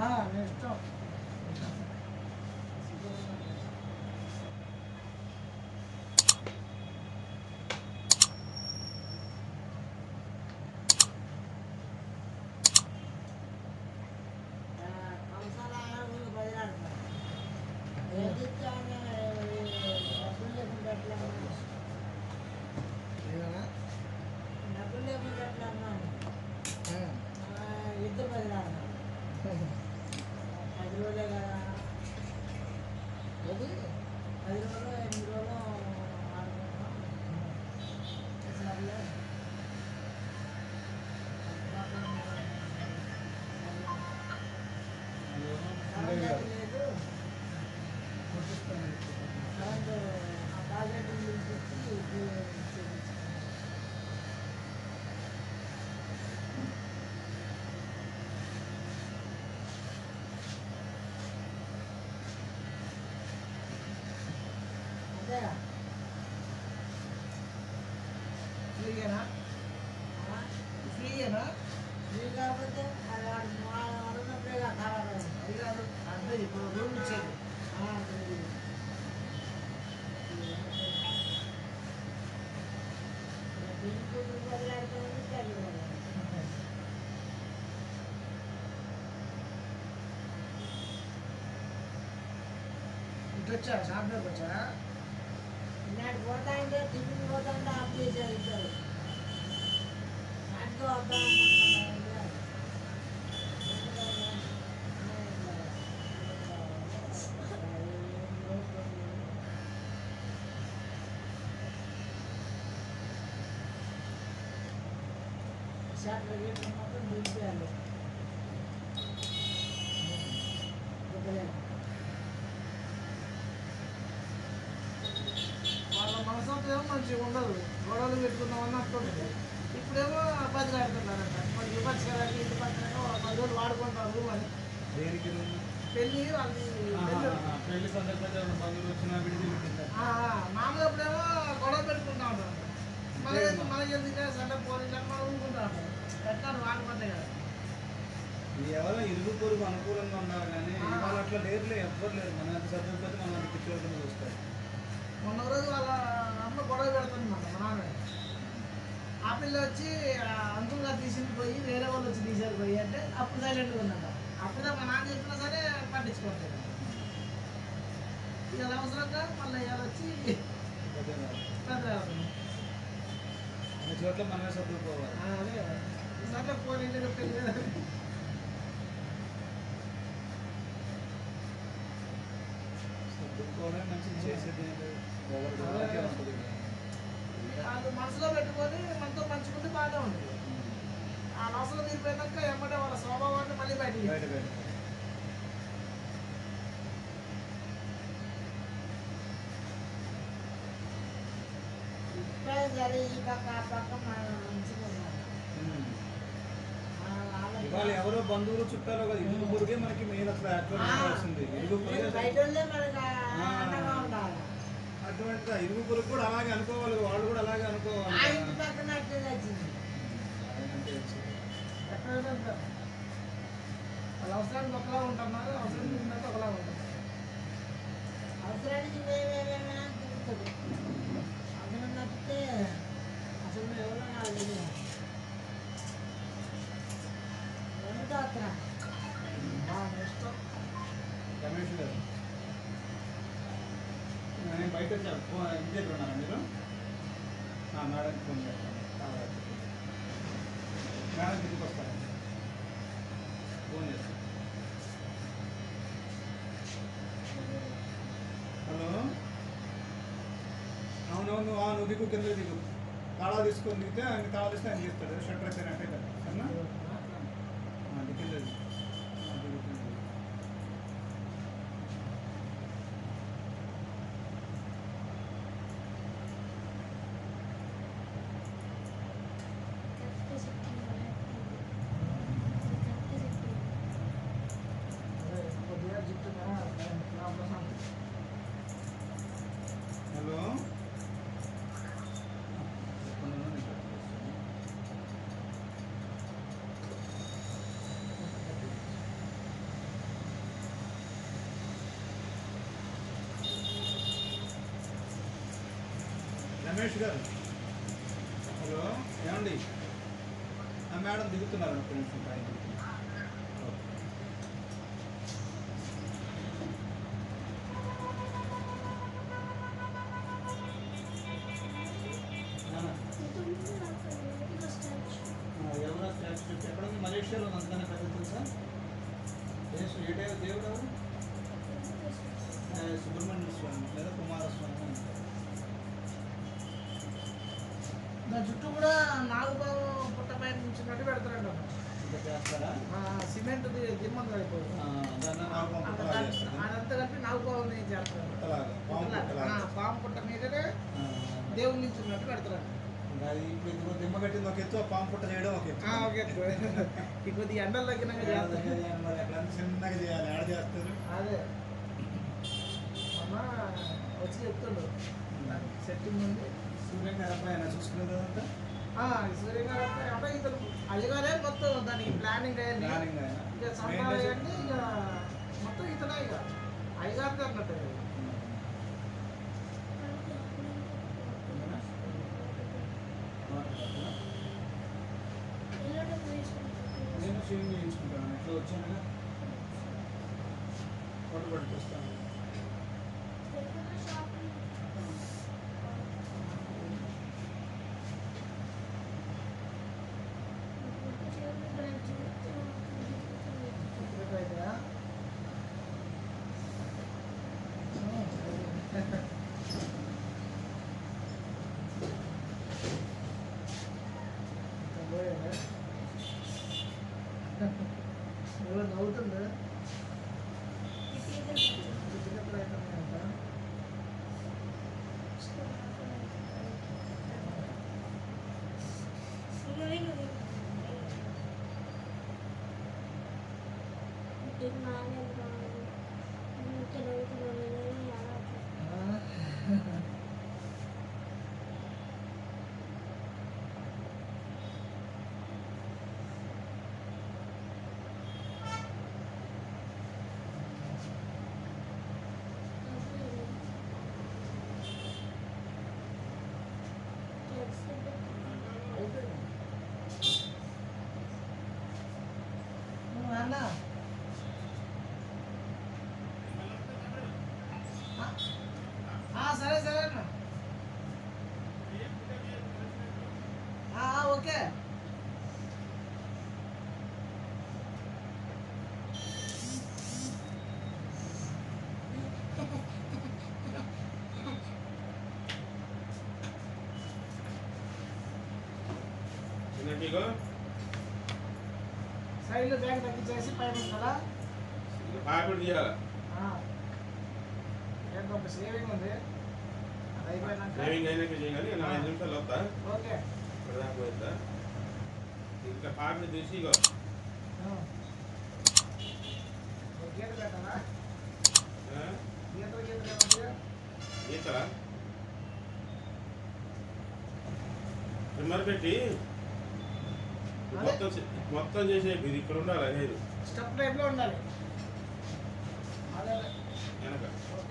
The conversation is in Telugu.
నేను ఇష్టం ఏమన్నా? ఆ. ఇద్దరు బదిలాడు పది రోజులే కదా ఏది? పది రోజులు ఎనిమిది రోజులు ఆడుకుంటాం సర్లే సౌండ్ లేదు కొట్టిస్తాను. సౌండ్ ఆ ప్రాజెక్ట్ పిలిపించి చూపించాను అంతేగా ఫ్రీయేనా? ఆ? ఫ్రీయేనా? ఇది కాకపోతే అది వాడు వాడు అడుగున్నప్పుడే కదా ఖరాబ్ అయింది. అది కాదు. అంటే ఇప్పుడు రూమ్ ఇచ్చేది ఆ, అది. దీని కూతురు బదిలాడుతుంది, తల్లి బదిలాడుతుంది. ఇటు వచ్చా షాప్లోకి వచ్చా ఈనాడు పోతా అంటే టిఫిన్ పోతా అంటే ఆఫ్ చేశారు ఇద్దరు నాటికి వద్దాం షాప్లో గేట్లు మొత్తం దింపేయాలి వదిలేదు. వాళ్ళ మనసంతా ఏమో మంచిగా ఉండదు గొడవలు పెట్టుకుందాం అన్నట్టుంది ఇప్పుడేమో బదిలాడుతున్నారంట మరి ఇవ్వచ్చు కదా ఇంటి పక్కన పది రోజులు వాడుకుంటారు అని దేనికి పెళ్ళి వాళ్ళని పెళ్ళి పెళ్లి సందర్భంగా బంధువులు వచ్చినా విడిది పెట్టింటారు ఆ, ఆ, మామూలుగా ఇప్పుడేమో గొడవ పెట్టుకుంటా ఉంటారు మన మన ఎందుకు సండే పోలీసు అని మనం ఊరుకుంటా ఉంటారు పెట్టారు వాడుకుంటే కదా ఎవరో ఇరుగు పొరుగు అనుకూలంగా ఉన్నారు కానీ ఆ. ఇవాళ అట్లా లేరులే ఎవ్వరు లేరు మన అంత చదువుకపోతే మనం అంత పిచ్చోళ్ళని చూస్తారు మొన్న ఒక రోజు వాళ్ళ అమ్మ గొడవ పెడుతుంది మన మా నాన్న ఆ పిల్ల వచ్చి ఆ అంకుల్గా తీసింది పోయి వేరే వాళ్ళు వచ్చి తీసారు పోయి అంటే అప్పుడు సైలెంట్గా ఉన్నట అప్పుడే మా నాన్న చెప్పినా సరే పట్టించుకోవట్లేదు ఇవాళ అవసరంగా మళ్ళీ ఇవాళ వచ్చి పెద్ద అవుతుంది. అన్ని చోట్ల మనమే చదువుకోవాలి ఆ, అదే ఈసారి పోనీ పెళ్ళి కదా. చదువుకోవడం మంచిది చేసేది ఏం లేదు. ఎవరి వాళ్ళకే ఉంటుంది వాళ్ళు మనసులో పెట్టుకొని మనతో పంచుకుంటే బాగానే ఉంటుంది ఆ మనసులో తీరిపోయినాక ఏమంటే వాళ్ళ స్వభావాన్ని మళ్ళీ బయటికి బయట బయట ఇప్పుడే సరే ఈ పక్క ఆ పక్క మనం మంచిగా ఉన్నాం ఉమ్. ఆ, వాళ్ళ- ఇవాళ ఎవరో బంధువులు చుట్టాలు కదా ఇరుగు పొరుగే మనకి మెయిన్ అసలు యాక్చువల్ ఆ, కావాల్సింది ఇరుగు పొరుగే బయట వాళ్ళే మనకు ఆ. అండగా ఉండాలి అటువంటిది ఆ ఇరుగు పొరుగు కూడా అలాగే అనుకోవాలి వాళ్ళు కూడా అలాగే అనుకోవాలి ఆ ఇంటి పక్కన అట్టే వచ్చింది అలాగంటే వచ్చింది. ఎక్కడైనా ఉంటారు. వాళ్ళ అవసరానికి ఒకలా ఉంటున్నారు అవసరానికి ఉన్నట్టు ఒకలా ఉంటారు అవసరానికి మేమేమేమైనా తిరుగుతుంది అవసరం తప్పితే అసలు మేము ఎవరో నాకు తెలియదు ఎంత అత్ర మా ఇష్టం రమేష్ గారు నేను బయట వచ్చాను ఫోన్ ఇంటి దగ్గర ఉన్నారా మీరు ఆ, మేడంకి ఫోన్ చేస్తాను ఆ, మేడం కిందకి వస్తాను ఫోన్ చేస్తాను హలో అవునవును ఆ, నువ్వు దిగు కింద దిగు తాళా తీసుకొని దిగితే ఆయన తాళా తీస్తే ఆయన చేస్తాడు షట్టర్ అయిపోయినట్టే కదా సరేనా ఆ, దిగు కింద దిగు. ఆ, దిగు కింద దిగు. అదే కొద్దిగా చెప్తున్నా నా ప్రశాంత్ హలో ఎక్కడ ఉన్నావు? నేను కట్ చేస్తాను. రమేష్ గారు హలో ఏమండి ఆ మేడం దిగుతున్నారు ఒక నిమిషం పైన ఓకే. నాన్న, ఆ, ఎవరో స్టాచ్యూ చెప్పి ఎక్కడ ఉంది మలేషియాలో ఉంది అంతకన్నా పెద్ద తెలుసా యేసు ఏ డే- దేవుడు ఎవరు ఆ, సుబ్రహ్మణ్య స్వామి లేదా కుమారస్వామి అంటారు. దాని చుట్టూ కూడా నాగుబాబు పుట్ట పైన నుంచినట్టు పెడతారంట ఇంకా చేస్తారా ఆ, సిమెంట్ దిమ్మంది అయిపోతుంది ఆ, దాన్ని నాకు పంపుతలా చేస్తారు అదంతా కలిపి నాగుబాబుని చేస్తారు పుట్టలాగా పాము ఆ, పుట్టలాగా పాము పుట్ట మీదనే ఆ, దేవుడి నుంచి ఉన్నట్టు పెడతారంట ఇంకా అది ఇప్పుడు ఇదిగో దిమ్మ కట్టింది ఒక ఎత్తు ఆ పాము పుట్ట చేయడం ఒక ఎత్తు ఆ, ఓకే ఈ కొద్దిగా ఎండలు తగ్గినాక ఏడ చేస్తారు దగ్గర చేయాలి మరి అక్కడ అంత చిన్నగా చేయాలి ఆడ చేస్తారు అదే అమ్మ వచ్చి చెప్తుండు సెట్టింగ్ ఉంది సూర్యం గారు అబ్బాయి చూసుకునేది అదంతా ఆ, సూర్య గారు అంటే అంటే ఇతను అయ్యగారే మొత్తం దానికి ప్లానింగ్ అయ్యింది ప్లానింగ్ ఆయన ఇక సంతాలు అయ్యండి ఇక మొత్తం ఇతనే ఇక అయ్యగారిది అన్నట్టు ఇది. నేను షేవింగ్ చేయించుకుంటాను ఎట్లా వచ్చానుగా ఫోటో పట్టుకొస్తాను ఇక్కడికి అయితే, ఇంకా పోయాడా? ఎవరో నవ్వుతుందా చిన్నప్పుడు అయితే అంట అయిపోయింది నువ్వు అన్న ఆ, సరే సరే అన్న ఆ, ఆ, ఓకే చిన్నటిగో సైడ్లో బ్యాగ్ తగ్గించేసి పైన ఉంటుందా పాపిడి తీయాలి ఏంటో ఒక సేవింగ్ ఉంది అది అయిపోయినాక డ్రైవింగ్ అయినాక చేయాలి నా ఐదు నిమిషాలు వస్తా ఓకే ఇక్కడ దాకా పోయిద్దా ఇంకా పాపిడి తీసి ఇగో ఆ. ఒక గీత పెట్టాలా ఆ, గీతలు గీతలు ఏమవుతాయా? ఈతలా ట్రిమ్మర్ పెట్టి మొత్తం చే- మొత్తం చేసే ఇది ఇక్కడ ఉండాలి హెయిర్ స్టెప్ టైప్లో ఉండాలి అదే వెనక ఓకే